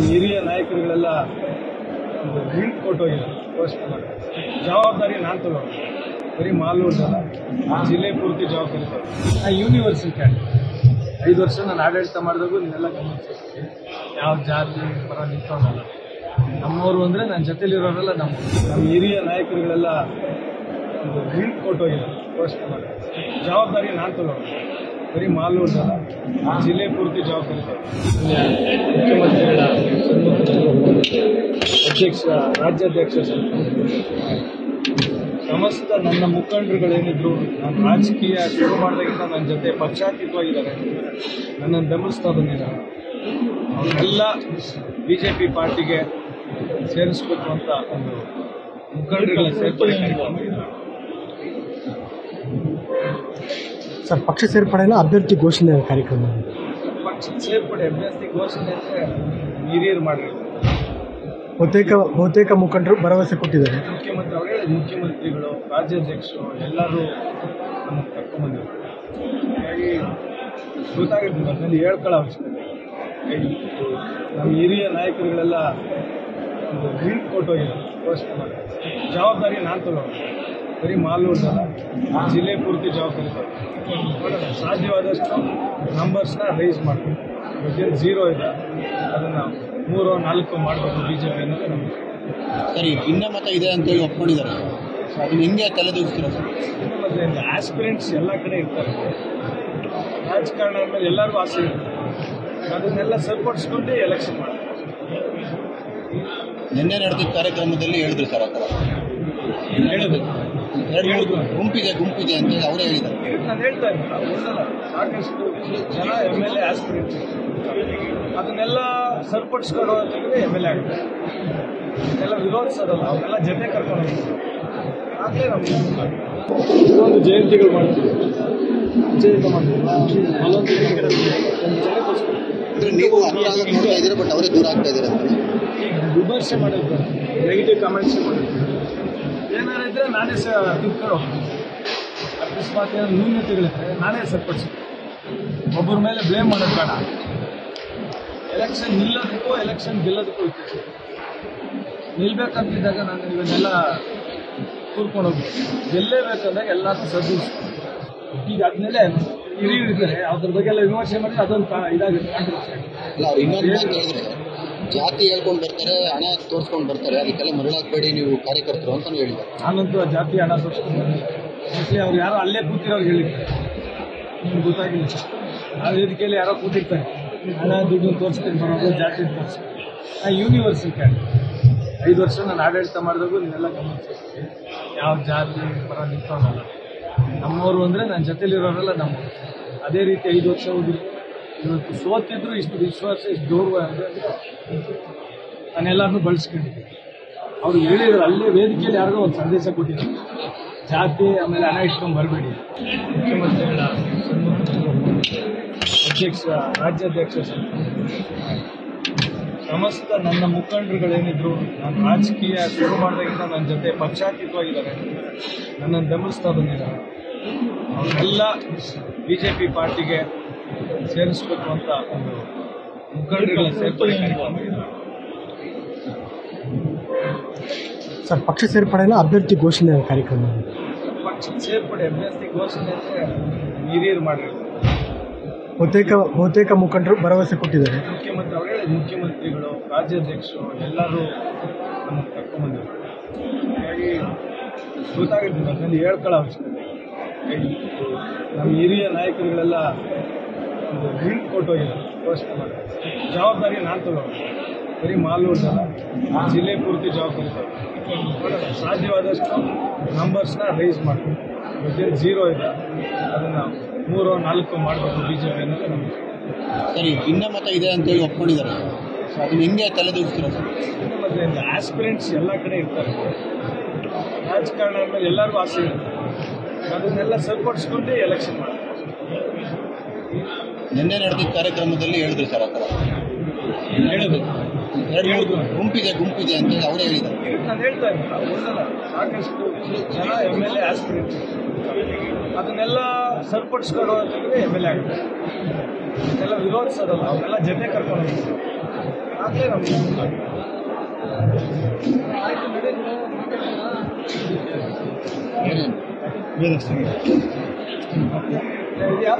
ಹಿರಿಯ ನಾಯಕರುಗಳೆಲ್ಲ ಒಂದು hint ಕೊಟ್ಟೋಗಿದ್ದಾರೆ post ಮಾಡಿ ಜವಾಬ್ದಾರಿ ನಾನು ತಗೊಂಡು ಬರೀ ಮಾಲೂರ್ದಲ್ಲ ಜಿಲ್ಲೆ ಪೂರ್ತಿ ಜವಾಬ್ದಾರಿ ತಗೊಂಡು ನಾನು ಯೂನಿವರ್ಸಲ್ ಕ್ಯಾಂಡಿಡೇಟ್ ಐದು ವರ್ಷ ನಾನು ಆಡಳಿತ ಮಾಡಿದಾಗೂ ಇದನ್ನೆಲ್ಲ ಗಮನಿಸಿರ್ತೀನಿ ಯಾವ ಜಾತಿ ಪರ ನಿಂತ್ಕೊಂಡಲ್ಲ ನಮ್ಮವರು ಅಂದರೆ ನನ್ನ ಜೊತೆಲಿರೋರೆಲ್ಲ ನಮ್ಮ ನಮ್ಮ ಹಿರಿಯ ನಾಯಕರುಗಳೆಲ್ಲ ಒಂದು ಹಿಂಟ್ ಕೊಟ್ಟೋಗಿದ್ದಾರೆ ಪೋಸ್ಟ್ ಮಾಡಿ ಜವಾಬ್ದಾರಿ ನಾನು ತಗೊಂಡು ಬರೀ ಮಾಲೂರ್ದಲ್ಲ ಜಿಲ್ಲೆ ಪೂರ್ತಿ ಜವಾಬ್ದಾರಿ ತಗೊಂಡು ಮುಖ್ಯಮಂತ್ರಿಗಳ ಸನ್ಮಾನ ಅಧ್ಯಕ್ಷ ರಾಜ್ಯಾಧ್ಯಕ್ಷ ಸಮಸ್ತ ನನ್ನ ಮುಖಂಡರುಗಳೇನಿದ್ರು ನಾನು ರಾಜಕೀಯ ಶುರು ಮಾಡಿದಾಗಿಂದ ನನ್ನ ಜೊತೆ ಪಕ್ಷಾತೀತವಾಗಿದ್ದಾರೆ ನನ್ನನ್ನು ಬೆಂಬಲಿಸ್ತಾ ಬಂದಿದ್ದಾರೆ ಅವನ್ನೆಲ್ಲ ಬಿ ಜೆ ಪಿ ಪಾರ್ಟಿಗೆ ಸೇರಿಸ್ಬೇಕು ಅಂತ ಒಂದು ಮುಖಂಡರುಗಳ ಸೇರ್ಪಡೆ ಕಾರ್ಯಕ್ರಮ ಇದೆ. ಸರ್ ಪಕ್ಷ ಸೇರ್ಪಡೆನ ಅಭ್ಯರ್ಥಿ ಘೋಷಣೆ ಕಾರ್ಯಕ್ರಮ ಪಕ್ಷದ ಸೇರ್ಪಡೆ ಅಭ್ಯರ್ಥಿ ಘೋಷಣೆ ಅಂದರೆ ಹಿರಿಯರು ಮಾಡಿರೋದು ಬಹುತೇಕ ಬಹುತೇಕ ಮುಖಂಡರು ಭರವಸೆ ಕೊಟ್ಟಿದ್ದಾರೆ ಮುಖ್ಯಮಂತ್ರಿ ಅವರೇ ಮುಖ್ಯಮಂತ್ರಿಗಳು ರಾಜ್ಯಾಧ್ಯಕ್ಷರು ಎಲ್ಲರೂ ನಮಗೆ ಕರ್ಕೊಂಡ್ಬಂದಿದ್ದಾರೆ ಹಾಗಾಗಿ ಗೊತ್ತಾಗುತ್ತೆ ಅದರಲ್ಲಿ ಹೇಳ್ಕೊಳ್ಳೋ ಅವಶ್ಯಕತೆ ಹಾಗಾಗಿ ನಮ್ಮ ಹಿರಿಯ ನಾಯಕರುಗಳೆಲ್ಲ ಒಂದು ಹಿಂಟ್ ಕೊಟ್ಟೋಗಿದ್ದಾರೆ ಪೋಸ್ಟ್ ಮಾಡಿ ಜವಾಬ್ದಾರಿ ನಾನು ತಗೊಂಡು ಬರೀ ಮಾಲೂರ್ದಲ್ಲ ಜಿಲ್ಲೆ ಪೂರ್ತಿ ಜವಾಬ್ದಾರಿ ತಗೊಂಡು ನೋಡೋಣ ಸಾಧ್ಯವಾದಷ್ಟು ನಂಬರ್ಸ್ನ ರೈಸ್ ಮಾಡಬೇಕು ಬಗ್ಗೆ ಝೀರೋ ಇದೆ ಅದನ್ನು ಮೂರು ನಾಲ್ಕು ಮಾಡಬೇಕು ಬಿ ಜೆ ಪಿ ಅನ್ನೋದು ನಮಗೆ ಸರಿ ಭಿನ್ನಮತ ಇದೆ ಅಂತೇಳಿ ಒಪ್ಕೊಂಡಿದ್ದಾರೆ ಸೊ ಅದನ್ನ ಹೆಂಗೆ ತಲೆದೂಗಿಸ್ತೀರಾ ಸರ್ ಮತ್ತೆ ಆಸ್ಪಿರೆಂಟ್ಸ್ ಎಲ್ಲ ಕಡೆ ಇರ್ತಾರೆ ರಾಜಕಾರಣ ಅಂದಮೇಲೆ ಎಲ್ಲರಿಗೂ ಆಸೆ ಇರುತ್ತೆ ಅದನ್ನೆಲ್ಲ ಸರಿಪಡಿಸ್ಕೊಂಡೇ ಎಲೆಕ್ಷನ್ ಮಾಡ್ತಾರೆ ನಿನ್ನೆ ನಡೆದಿದ್ದ ಕಾರ್ಯಕ್ರಮದಲ್ಲಿ ಹೇಳಿದ್ರು ಸರ್ ಆ ಥರ ಹೇಳಿದ್ರು. ಎರಡು ಮೂರು ಗುಂಪಿದೆ ಗುಂಪಿದೆ ಅಂತೇಳಿ ಅವರೇ ಹೇಳಿದ್ದಾರೆ ಇದಕ್ಕೆ ನಾನು ಹೇಳ್ತಾ ಇದ್ದೀನಿ ಒಂದಲ್ಲ ಸಾಕಷ್ಟು ಜನ ಎಮ್ ಎಲ್ ಎ ಆಸ್ಪಿರೆಂಟ್ಸ್ ಅದನ್ನೆಲ್ಲ ಸರಿಪಡಿಸ್ಕೊಂಡು ತೆಗೆದ್ರೆ ಎಮ್ ಎಲ್ ಎ ಆಗುತ್ತೆ ಇದೆಲ್ಲ ವಿರೋಧಿಸೋದಲ್ಲ ಅವನ್ನೆಲ್ಲ ಜೊತೆ ಕರ್ಕೊಂಡು ಹೋಗ್ಬೇಕು ಆಗಲೇ ನಮಗೆ ಇದೊಂದು ಜಯಂತಿಗಳು ಮಾಡ್ತೀವಿ ಜಯಂತಿ ಮಾಡ್ತೀವಿ ಮಲೊಂದು ಜನಕ್ಕೋಸ್ಕರ ಅಂದ್ರೆ ನೀವು ಅನುರಾಗ ನೋಡ್ತಾ ಇದ್ದೀರಾ ಬಟ್ ಅವರೇ ದೂರ ಆಗ್ತಾ ಇದ್ದೀರಾ ಅಂತ ಈಗ ವಿಮರ್ಶೆ ಮಾಡಿದ್ದು ನೆಗೆಟಿವ್ ಕಮೆಂಟ್ಸ್ ಮಾಡಿದ್ದು ಏನಾರ ಇದ್ರೆ ನಾನೇ ಸಹ ತಿಳ್ಕೊಂಡು ಹೋಗ್ತೀನಿ ಅಕಸ್ಮಾತ್ ಏನಾದ್ರು ನ್ಯೂನ್ಯತೆಗಳಿದ್ರೆ ನಾನೇ ಸರಿಪಡಿಸ್ತೀನಿ ಒಬ್ಬರ ಮೇಲೆ ಬ್ಲೇಮ್ ಮಾಡೋದು ಬೇಡ ಎಲೆಕ್ಷನ್ ನಿಲ್ಲೋದಕ್ಕೂ ಎಲೆಕ್ಷನ್ ಗೆಲ್ಲೋದಕ್ಕೂ ವ್ಯತ್ಯಾಸ ಇದೆ. ನಿಲ್ಬೇಕಂತಿದ್ದಾಗ ನಾನು ಇವನ್ನೆಲ್ಲ ಕೂರ್ಕೊಂಡು ಹೋಗ್ಬೇಕು ಗೆಲ್ಲೇಬೇಕಂದಾಗ ಎಲ್ಲಾನು ಸದ್ದಿಸ್ಕೊಂಡು ಈಗ ಆದ್ಮೇಲೆ ಹಿರಿಯರು ಇದ್ದಾರೆ ಅದ್ರ ಬಗ್ಗೆ ಎಲ್ಲ ವಿಮರ್ಶೆ ಮಾಡಿದ್ರೆ ಅದೊಂದು ಕಾ- ಇದಾಗುತ್ತೆ ಕಾಂಟ್ರವರ್ಸಿ ಆಗುತ್ತೆ ಅಲ್ಲ ಅವ್ರು ಇನ್ನೊಂದು ಮಾತು ಹೇಳಿದ್ರೆ ಜಾತಿ ಹೇಳ್ಕೊಂಡು ಬರ್ತಾರೆ ಹಣ ತೋರಿಸ್ಕೊಂಡು ಬರ್ತಾರೆ ಅದಕ್ಕೆಲ್ಲ ಮರಳಾಗಬೇಡಿ ನೀವು ಕಾರ್ಯಕರ್ತರು ಅಂತಾನು ಹೇಳಿದ್ದಾರೆ ನಾನಂತೂ ಆ ಜಾತಿ ಹಣ ತೋರಿಸ್ಕೊಂಡು ಮೋಸ್ಟ್ಲಿ ಅವ್ರು ಯಾರೋ ಅಲ್ಲೇ ಕೂತಿರೋರು ಹೇಳಿದ್ದಾರೆ ನಿಮ್ಗೆ ಗೊತ್ತಾಗಿಲ್ಲ ಆ ವೇದಿಕೆಯಲ್ಲಿ ಯಾರೋ ಕೂತಿರ್ತಾರೆ ಹಣ ದುಡ್ಡು ತೋರಿಸ್ತೀನಿ ಬರೋದು ಜಾತಿ ತೋರಿಸ್ತೀನಿ ನಾನು ಯೂನಿವರ್ಸಲ್ ಕ್ಯಾಂಡಿಡೇಟ್ ಐದು ವರ್ಷ ನಾನು ಆಡಳಿತ ಮಾಡಿದಾಗೂ ಇದನ್ನೆಲ್ಲ ಗಮನಿಸಿರ್ತೀನಿ ಯಾವ ಜಾತಿ ಪರ ನಿಂತ್ಕೊಂಡಲ್ಲ ನಮ್ಮವರು ಅಂದರೆ ನನ್ನ ಜೊತೆಲಿರೋರೆಲ್ಲ ನಮ್ಮವರು ಅದೇ ರೀತಿ ಐದು ವರ್ಷ ಹೋಗಿದ್ರು ಇವತ್ತು ಸೋತಿದ್ರು ಇಷ್ಟು ವಿಶ್ವಾಸ ಇಷ್ಟು ಗೌರವ ಅಂದರೆ ನಾನೆಲ್ಲರನ್ನೂ ಬಳಸ್ಕೊಂಡಿದ್ದೀನಿ ಅವ್ರು ಹೇಳಿದ್ರು ಅಲ್ಲೇ ವೇದಿಕೆಯಲ್ಲಿ ಯಾರಿಗೋ ಒಂದು ಸಂದೇಶ ಕೊಟ್ಟಿದ್ರು ಜಾತಿ ಆಮೇಲೆ ಹಣ ಇಟ್ಕೊಂಡು ಬರಬೇಡಿ ಮುಖ್ಯಮಂತ್ರಿಗಳ ಸನ್ಮಾನ ಅಧ್ಯಕ್ಷ ರಾಜ್ಯಾಧ್ಯಕ್ಷ ಸಮಸ್ತ ನನ್ನ ಮುಖಂಡರುಗಳೇನಿದ್ರು ನಾನು ರಾಜಕೀಯ ಶುರು ಮಾಡಿದಾಗಿಂದ ನನ್ನ ಜೊತೆ ಪಕ್ಷಾತೀತವಾಗಿದ್ದಾರೆ ನನ್ನನ್ನು ಬೆಂಬಲಿಸ್ತಾ ಬಂದಿದ್ದಾರೆ ಅವನ್ನೆಲ್ಲ ಬಿ ಜೆ ಪಿ ಪಾರ್ಟಿಗೆ ಸೇರಿಸ್ಬೇಕು ಅಂತ ಒಂದು ಮುಖಂಡರುಗಳ ಸೇರ್ಪಡೆ ಕಾರ್ಯಕ್ರಮ ಇದೆ. ಸರ್ ಪಕ್ಷ ಸೇರ್ಪಡೆನ ಅಭ್ಯರ್ಥಿ ಘೋಷಣೆ ಕಾರ್ಯಕ್ರಮ ಪಕ್ಷದ ಸೇರ್ಪಡೆ ಅಭ್ಯರ್ಥಿ ಘೋಷಣೆ ಅಂದರೆ ಹಿರಿಯರು ಮಾಡಿರೋದು ಬಹುತೇಕ ಬಹುತೇಕ ಮುಖಂಡರು ಭರವಸೆ ಕೊಟ್ಟಿದ್ದಾರೆ ಮುಖ್ಯಮಂತ್ರಿ ಅವರೇ ಮುಖ್ಯಮಂತ್ರಿಗಳು ರಾಜ್ಯಾಧ್ಯಕ್ಷರು ಎಲ್ಲರೂ ನಮಗೆ ಕರ್ಕೊಂಡ್ಬಂದಿದ್ದಾರೆ ಹಾಗಾಗಿ ಗೊತ್ತಾಗುತ್ತೆ ಅದರಲ್ಲಿ ಹೇಳ್ಕೊಳ್ಳೋ ಅವಶ್ಯಕತೆ ಹಾಗಾಗಿ ನಮ್ಮ ಹಿರಿಯ ನಾಯಕರುಗಳೆಲ್ಲ ಒಂದು ಹಿಂಟ್ ಕೊಟ್ಟೋಗಿದ್ದಾರೆ ಪೋಸ್ಟ್ ಮಾಡಿ ಜವಾಬ್ದಾರಿ ನಾನು ತಗೊಂಡು ಬರೀ ಮಾಲೂರ್ದಲ್ಲ ಜಿಲ್ಲೆ ಪೂರ್ತಿ ಜವಾಬ್ದಾರಿ ತಗೊಂಡು ನೋಡೋಣ ಸಾಧ್ಯವಾದಷ್ಟು ನಂಬರ್ಸ್ನ ರೈಸ್ ಮಾಡಬೇಕು ಬಗ್ಗೆ ಝೀರೋ ಇದೆ ಅದನ್ನು ಮೂರು ನಾಲ್ಕು ಮಾಡಬೇಕು ಬಿ ಜೆ ಪಿ ಅನ್ನೋದು ನಮಗೆ ಸರಿ ಭಿನ್ನಮತ ಇದೆ ಅಂತೇಳಿ ಒಪ್ಕೊಂಡಿದ್ದಾರೆ ಸೊ ಅದನ್ನ ಹೆಂಗೆ ತಲೆದೂಗಿಸ್ತೀರಾ ಸರ್ ಮತ್ತೆ ಆಸ್ಪಿರೆಂಟ್ಸ್ ಎಲ್ಲ ಕಡೆ ಇರ್ತಾರೆ ರಾಜಕಾರಣ ಅಂದಮೇಲೆ ಎಲ್ಲರಿಗೂ ಆಸೆ ಇರುತ್ತೆ ಅದನ್ನೆಲ್ಲ ಸರಿಪಡಿಸ್ಕೊಂಡೇ ಎಲೆಕ್ಷನ್ ಮಾಡ್ತಾರೆ ನಿನ್ನೆ ನಡೆದಿದ್ದ ಕಾರ್ಯಕ್ರಮದಲ್ಲಿ ಹೇಳಿದ್ರು ಸರ್ ಆ ಥರ ಹೇಳಿದ್ರು. ಎರಡು ಮೂರು ಗುಂಪಿದೆ ಗುಂಪಿದೆ ಅಂತೇಳಿ ಅವರೇ ಹೇಳಿದ್ದಾರೆ ಇದಕ್ಕೆ ನಾನು ಹೇಳ್ತಾ ಇದ್ದೀನಿ ಒಂದಲ್ಲ ಸಾಕಷ್ಟು ಜನ ಎಮ್ ಎಲ್ ಎ ಆಸ್ಪಿರೆಂಟ್ಸ್ ಅದನ್ನೆಲ್ಲ ಸರಿಪಡಿಸ್ಕೊಂಡು ತೆಗೆದ್ರೆ ಎಮ್ ಎಲ್ ಎ ಆಗುತ್ತೆ ಇದೆಲ್ಲ ವಿರೋಧಿಸೋದಲ್ಲ ಅವನ್ನೆಲ್ಲ ಜೊತೆ ಕರ್ಕೊಂಡು ಹೋಗ್ಬೇಕು ಅದೇ ನಮ್ಗೆ ಇದೆಯಾ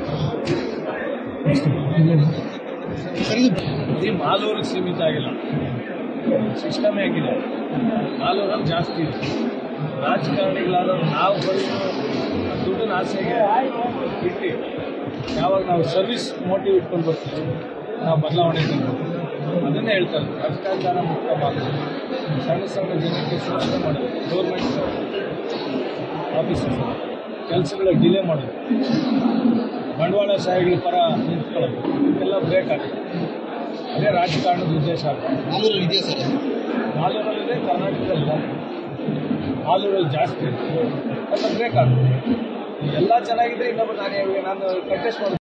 ಈ ಮಾಲೂರಿಗೆ ಸೀಮಿತ ಆಗಿಲ್ಲ ಸಿಸ್ಟಮೇ ಆಗಿದೆ ಮಾಲೂರಲ್ಲಿ ಜಾಸ್ತಿ ಇದೆ ರಾಜಕಾರಣಿಗಳಾದವ್ರು ನಾವು ಬರೀ ದುಡ್ಡಿನ ಆಸೆಗೆ ಇಟ್ಟು ಯಾವಾಗ ನಾವು ಸರ್ವಿಸ್ ಮೋಟಿವ್ ಇಟ್ಕೊಂಡು ಬರ್ತೀವಿ ನಾವು ಬದಲಾವಣೆ ತರ್ಬೇಕು. ಅದನ್ನೇ ಹೇಳ್ತಾರೆ ಭ್ರಷ್ಟಾಚಾರ ಮುಕ್ತ ಮಾಡೋದು ಸಣ್ಣ ಸಣ್ಣ ಜನಕ್ಕೆ ಶೋಷಣೆ ಮಾಡೋದು ಗೌರ್ಮೆಂಟ್ ಆಫೀಸಸ್ ಕೆಲಸಗಳ ಡಿಲೇ ಮಾಡೋದು ಬಂಡವಾಳಶಾಹಿಗಳ ಪರ ನಿಂತ್ಕೊಳ್ಳೋದು ಇದೆಲ್ಲ ಬೇಕಾಗುತ್ತೆ ಅದೇ ರಾಜಕಾರಣದ ಉದ್ದೇಶ ಆಗುತ್ತೆ ಮಾಲೂರಲ್ಲಿ ಇದೆಯಾ ಸರ್ ಅದು? ಮಾಲೂರಲ್ಲಿದೆ ಕರ್ನಾಟಕದಲ್ಲಿ ಮಾಲೂರಲ್ಲಿ ಜಾಸ್ತಿ ಇದೆ ಅದು ಬೇಕಾಗುತ್ತೆ ಎಲ್ಲ ಚೆನ್ನಾಗಿದೆ ಇನ್ನೊಬ್ಬರು ನಾನು ನಾನು ಕಂಟೆಸ್ಟ್ ಮಾಡೋದು